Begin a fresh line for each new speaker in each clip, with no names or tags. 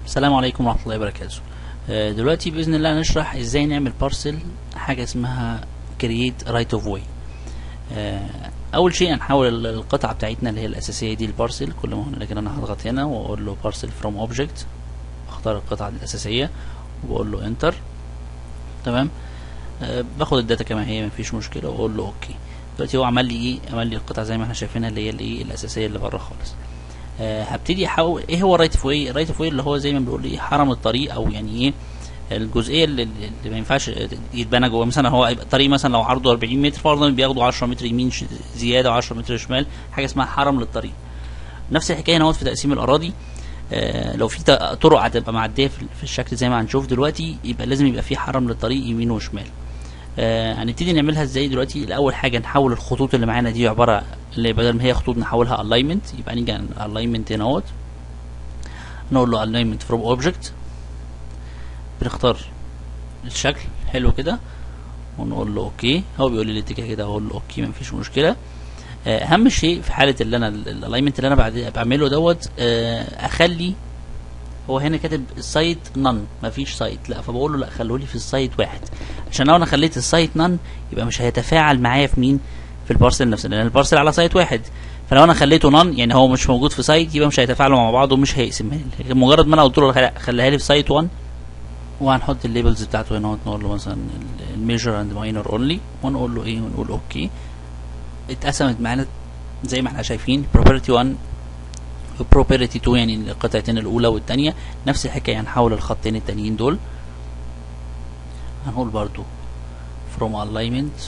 السلام عليكم ورحمة الله وبركاته آه، دلوقتي بإذن الله هنشرح ازاي نعمل بارسل حاجة اسمها create right of way آه، أول شيء هنحول القطعة بتاعتنا اللي هي الأساسية دي البارسل كل ما هنا لكن أنا هضغط هنا وأقول له بارسل from object أختار القطعة دي الأساسية وبقول له enter تمام آه، باخد الداتا كما هي مفيش مشكلة وأقول له أوكي دلوقتي هو عمل لي إيه عمل لي القطعة زي ما احنا شايفينها اللي هي الإيه الأساسية اللي بره خالص آه، هبتدي احاول ايه هو الرايت اوف واي الرايت اوف واي اللي هو زي ما بنقول ايه حرم الطريق او يعني ايه الجزئيه اللي, اللي ما ينفعش يتبنى جوه مثلا هو يبقى الطريق مثلا لو عرضه 40 متر فرضا بياخدوا 10 متر يمين ش- زياده و10 متر شمال حاجه اسمها حرم للطريق نفس الحكايه هنا في تقسيم الاراضي آه لو في ت- طرق هتبقى معديه في في الشكل زي ما هنشوف دلوقتي يبقى لازم يبقى في حرم للطريق يمين وشمال آه هنبتدي نعملها ازاي دلوقتي الاول حاجه نحول الخطوط اللي معانا دي عباره اللي بدل ما هي خطوط نحولها الاينمنت يبقى نيجي الاينمنت هنا اهوت نقول له alignment from object بنختار الشكل حلو كده ونقول له اوكي هو بيقول لي الاتجاه كده اقول له اوكي مفيش مشكله آه، اهم شيء في حاله اللي انا الالاينمنت اللي انا بعد بعمله دوت آه، اخلي هو هنا كاتب السايت نون مفيش سايت لا فبقول له لا خلوه لي في السايت واحد عشان لو انا خليت السايت نون يبقى مش هيتفاعل معايا في مين في البارسل نفسه لان البارسل على سايت واحد فلو انا خليته نون يعني هو مش موجود في سايت يبقى مش هيتفاعلوا مع بعض ومش هيقسمها لي مجرد ما انا قلت له خل- خليها لي في سايت 1 وهنحط الليبلز بتاعته هنا نقول له مثلا الميجر اند ماينر اونلي ونقول له ايه ونقول اوكي اتقسمت معانا زي ما احنا شايفين property 1 وبروبرتي 2 يعني القطعتين الاولى والثانيه نفس الحكايه هنحول الخطين التانيين دول هنقول برضو from alignment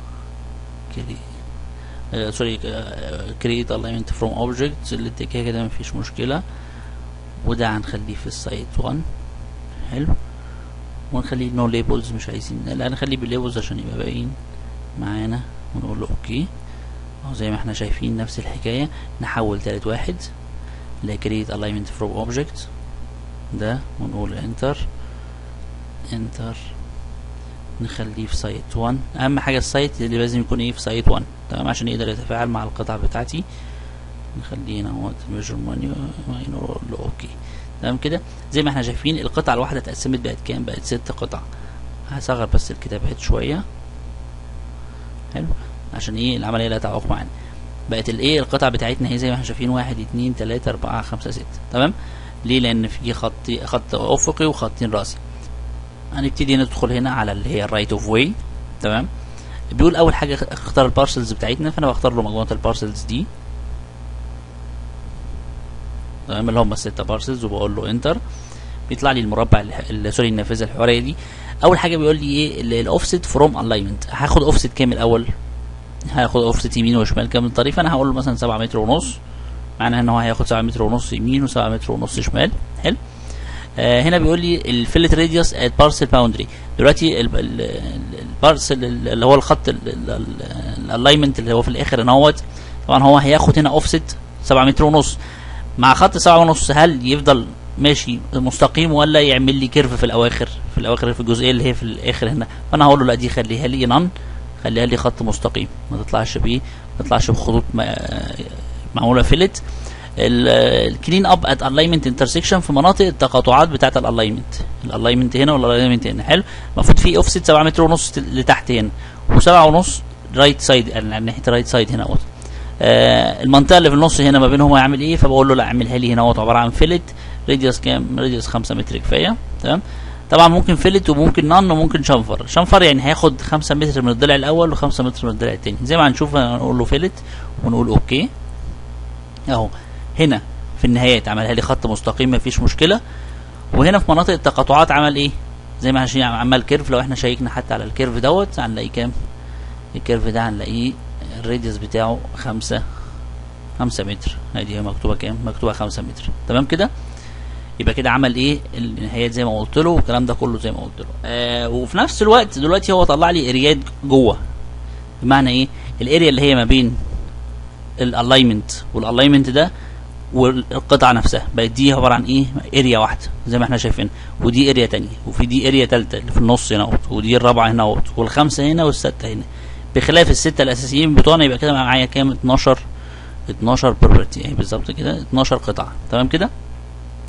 سوري create alignment from objects الاتجاه كده مفيش مشكله وده هنخليه في السايت 1 حلو ونخليه نو ليبلز مش عايزين لا نخليه بالليبلز عشان يبقى باين معانا ونقول له اوكي اهو زي ما احنا شايفين نفس الحكايه نحول تالت واحد ل create alignment from object ده ونقول enter enter نخليه في سايت 1 اهم حاجه السايت اللي لازم يكون ايه في سايت 1 تمام عشان يقدر يتفاعل مع القطع بتاعتي نخليه هنا اهوت ميجر ماينور له اوكي تمام كده زي ما احنا شايفين القطعه الواحده اتقسمت بقت كام بقت ست قطع هصغر بس الكتابات شويه حلو عشان ايه العمليه لا تعوق معانا بقت الايه القطع بتاعتنا هي زي ما احنا شايفين واحد اتنين تلاته اربعه خمسه سته تمام ليه لان في خط خط افقي وخطين راسي هنبتدي ندخل هنا على اللي هي الرايت اوف واي تمام بيقول اول حاجه اختار البارسلز بتاعتنا فانا بختار له مجموعه البارسلز دي تمام اللي هم الستة بارسلز وبقول له انتر بيطلع لي المربع الح- ال- سوري النافذه الحواريه دي اول حاجه بيقول لي ايه الاوفست فروم الاينمنت هاخد اوفست كام الاول هاخد اوفست يمين وشمال كام من الطريق فانا هقول له مثلا 7 متر ونص معناها ان هو هياخد 7 متر ونص يمين و7 متر ونص شمال حلو آه هنا بيقول لي الفيلت راديوس ات بارسل باوندري دلوقتي البارسل اللي هو الخط الالاينمنت اللي هو في الاخر ان هوت طبعا هو هياخد هنا اوفست 7 متر ونص مع خط سبعة ونص هل يفضل ماشي مستقيم ولا يعمل لي كيرف في الاواخر في الاواخر في الجزئيه اللي هي في الاخر هنا فانا هقول له لا دي خليها لي نون خليها لي خط مستقيم ما تطلعش بايه ما تطلعش بخطوط ما- معموله فيلت الكلين اب ات الاينمنت انترسكشن في مناطق التقاطعات بتاعه الالاينمنت الالاينمنت هنا والالاينمنت هنا حلو المفروض في اوفست 7 متر ونص لتحت هنا و7 ونص رايت سايد يعني ناحيه الرايت سايد هنا اهوت آه المنطقه اللي في النص هنا ما بينهم هيعمل ايه فبقول له لا اعملها لي هنا اهوت عباره عن فيلت راديوس كام راديوس 5 متر كفايه تمام طبعا ممكن فيلت وممكن نون وممكن شنفر شنفر يعني هياخد 5 متر من الضلع الاول و5 متر من الضلع الثاني زي ما هنشوف هنقول له فيلت ونقول اوكي اهو هنا في النهايات عملها لي خط مستقيم مفيش مشكله وهنا في مناطق التقاطعات عمل ايه زي ما احنا عمل كيرف لو احنا شيكنا حتى على الكيرف دوت هنلاقيه كام الكيرف ده هنلاقيه الراديوس بتاعه خمسة خمسة متر ادي هي مكتوبة كام مكتوبة خمسة متر تمام كده يبقى كده عمل ايه النهايات زي ما قلت له والكلام ده كله زي ما قلت له آه وفي نفس الوقت دلوقتي هو طلع لي اريات جوه بمعنى ايه الاريا اللي هي ما بين الالاينمنت والالاينمنت ده والقطعه نفسها بقت دي عباره عن ايه اريا واحده زي ما احنا شايفين ودي اريا تانية وفي دي اريا تالتة اللي في النص هنا اهوت ودي الرابعه هنا اهوت والخمسه هنا والسته هنا بخلاف السته الاساسيين بتوعنا يبقى كده معايا كام 12 12 بروبرتي اهي بالظبط كده 12 قطعه تمام كده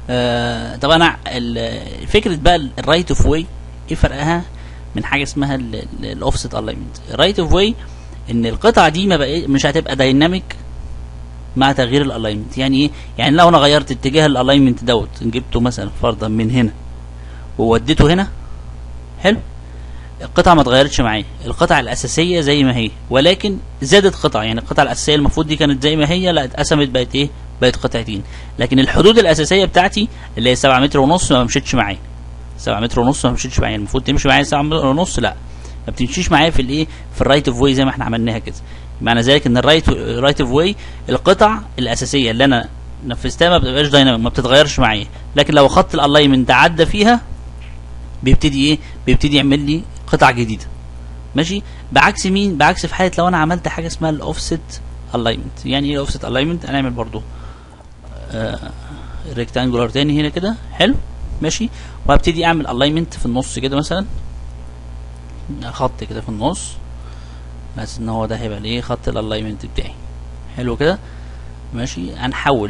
آه طب انا ال- فكره بقى الرايت اوف واي ايه فرقها من حاجه اسمها الاوفست الاينمنت الرايت اوف واي ان القطعه دي ما بقى مش هتبقى دايناميك مع تغيير الالاينمنت يعني ايه يعني لو انا غيرت اتجاه الالاينمنت دوت جبته مثلا فرضا من هنا ووديته هنا حلو القطعه ما اتغيرتش معايا القطعه الاساسيه زي ما هي ولكن زادت قطعه يعني القطعه الاساسيه المفروض دي كانت زي ما هي لا اتقسمت بقت ايه بقت قطعتين لكن الحدود الاساسيه بتاعتي اللي هي 7 متر ونص ما مشيتش معايا 7 متر ونص ما مشيتش معايا المفروض تمشي معايا 7 متر ونص لا ما بتمشيش معايا في الايه في الرايت اوف واي زي ما احنا عملناها كده معنى ذلك ان الرايت رايت اوف واي القطع الاساسيه اللي انا نفذتها ما بتبقاش دايناميك ما بتتغيرش معايا لكن لو خط الالاينمنت عدى فيها بيبتدي ايه بيبتدي يعمل لي قطع جديده ماشي بعكس مين بعكس في حاله لو انا عملت حاجه اسمها الاوفست الاينمنت يعني ايه الاوفست الاينمنت هنعمل برضو آه ريكتانجولار تاني هنا كده حلو ماشي وهبتدي اعمل الاينمنت في النص كده مثلا خط كده في النص بس ان هو ده هيبقى الايه خط الالاينمنت بتاعي حلو كده ماشي هنحول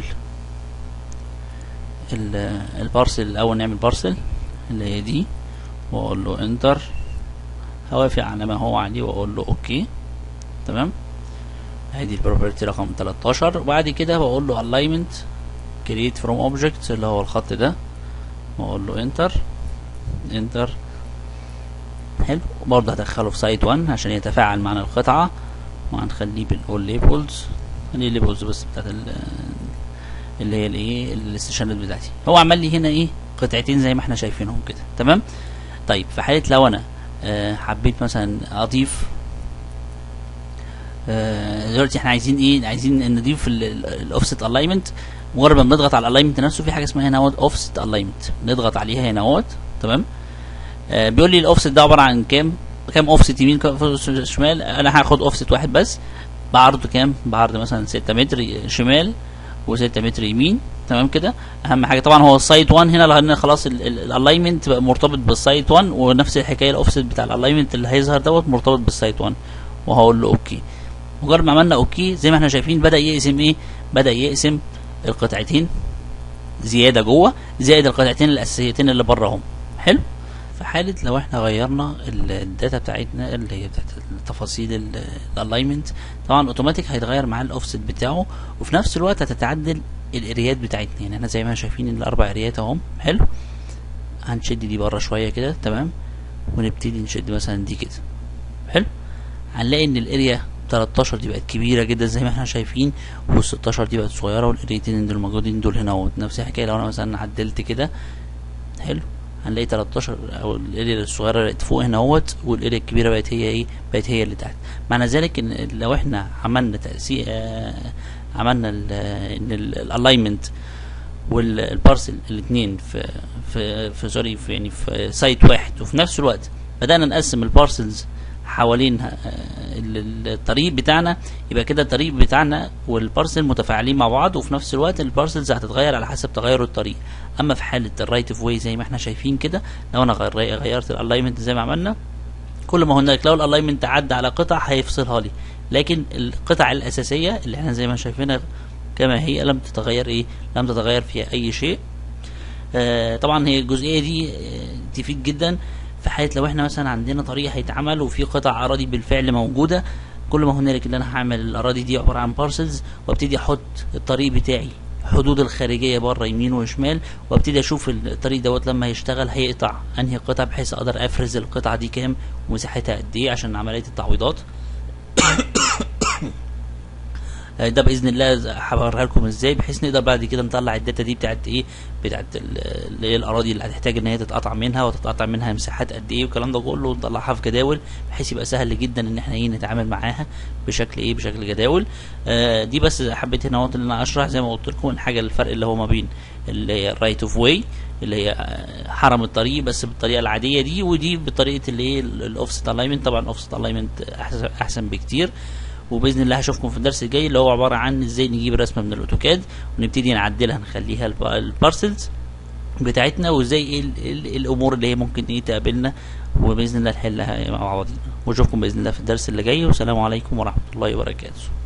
ال- البارسل الاول نعمل بارسل اللي هي دي واقول له انتر هوافق على ما هو عليه واقول له اوكي تمام ادي البروبرتي رقم 13 وبعد كده بقول له alignment create from object اللي هو الخط ده واقول له انتر انتر حلو برضه هدخله في سايت 1 عشان يتفاعل معنا القطعة وهنخليه بالاول ليبلز خليه ليبلز بس بتاعت ال- اللي هي الايه الاستشانات بتاعتي هو عمل لي هنا ايه قطعتين زي ما احنا شايفينهم كده تمام طيب في حالة لو انا آه حبيت مثلا اضيف آه دلوقتي احنا عايزين ايه عايزين نضيف الاوفست الاينمنت مجرد ما بنضغط على الالاينمنت نفسه في حاجه اسمها هنا اوفست الاينمنت نضغط عليها هنا اهوت تمام آه بيقول لي الاوفست ده عباره عن كام كام اوفست يمين كام اوفست شمال انا هاخد اوفست واحد بس بعرض كام بعرض مثلا 6 متر شمال و6 متر يمين تمام كده اهم حاجه طبعا هو السايت 1 هنا لان خلاص الالاينمنت بقى مرتبط بالسايت 1 ونفس الحكايه الاوفست بتاع الالاينمنت اللي هيظهر دوت مرتبط بالسايت 1 وهقول له اوكي مجرد ما عملنا اوكي زي ما احنا شايفين بدا يقسم ايه بدا يقسم القطعتين زياده جوه زائد القطعتين الاساسيتين اللي بره هم حلو في حالة لو احنا غيرنا ال- الداتا بتاعتنا اللي هي بتاعت التفاصيل الالاينمنت طبعا اوتوماتيك هيتغير معاه الاوفست بتاعه وفي نفس الوقت هتتعدل الاريات بتاعتنا يعني احنا زي ما شايفين الاربع اريات اهم حلو هنشد دي بره شويه كده تمام ونبتدي نشد مثلا دي كده حلو هنلاقي ان الاريا 13 دي بقت كبيره جدا زي ما احنا شايفين وال 16 دي بقت صغيره والاريتين دول موجودين دول هنا اهوت نفس الحكايه لو انا مثلا عدلت كده حلو هنلاقي 13 او الاريا الصغيره بقت فوق هنا اهوت والاريا الكبيره بقت هي ايه بقت هي اللي تحت معنى ذلك ان لو احنا عملنا تقسيم آه عملنا ال- ان الالاينمنت والبارسل الاثنين في في في سوري في يعني في سايت واحد وفي نفس الوقت بدانا نقسم البارسلز حوالين آه، ال- ال- الطريق بتاعنا يبقى كده الطريق بتاعنا والبارسل متفاعلين مع بعض وفي نفس الوقت البارسلز هتتغير على حسب تغير الطريق اما في حاله الرايت اوف واي زي ما احنا شايفين كده لو انا غير- غيرت الالاينمنت زي ما عملنا كل ما هناك لو الالاينمنت عدى على قطع هيفصلها لي لكن القطع الاساسيه اللي احنا زي ما شايفينها كما هي لم تتغير ايه لم تتغير فيها اي شيء آه طبعا هي الجزئيه دي آه تفيد جدا في حاله لو احنا مثلا عندنا طريق هيتعمل وفي قطع اراضي بالفعل موجوده كل ما هنالك اللي انا هعمل الاراضي دي عباره عن بارسلز وابتدي احط الطريق بتاعي حدود الخارجيه بره يمين وشمال وابتدي اشوف الطريق دوت لما يشتغل هيقطع انهي قطع بحيث اقدر افرز القطعه دي كام ومساحتها قد ايه عشان عمليه التعويضات آه، ده باذن الله هوريها لكم ازاي بحيث نقدر بعد كده نطلع الداتا دي بتاعت ايه بتاعت ال- اللي هي الاراضي اللي هتحتاج ان هي تتقطع منها وتتقطع منها مساحات قد ايه والكلام ده كله ونطلعها في جداول بحيث يبقى سهل جدا ان احنا ايه نتعامل معاها بشكل ايه بشكل جداول آه دي بس حبيت هنا اهوت ان انا اشرح زي ما قلت لكم الحاجه الفرق اللي هو ما بين اللي هي الرايت اوف واي اللي هي آه، حرم الطريق بس بالطريقه العاديه دي ودي بطريقه اللي ايه الاوفست الاينمنت طبعا الاوفست الاينمنت احسن احسن بكتير وباذن الله هشوفكم في الدرس الجاي اللي هو عباره عن ازاي نجيب رسمه من الاوتوكاد ونبتدي نعدلها نخليها الب- البارسلز بتاعتنا وازاي ايه ال- ال- الامور اللي هي ممكن ايه تقابلنا وباذن الله نحلها مع بعضينا واشوفكم باذن الله في الدرس اللي جاي والسلام عليكم ورحمه الله وبركاته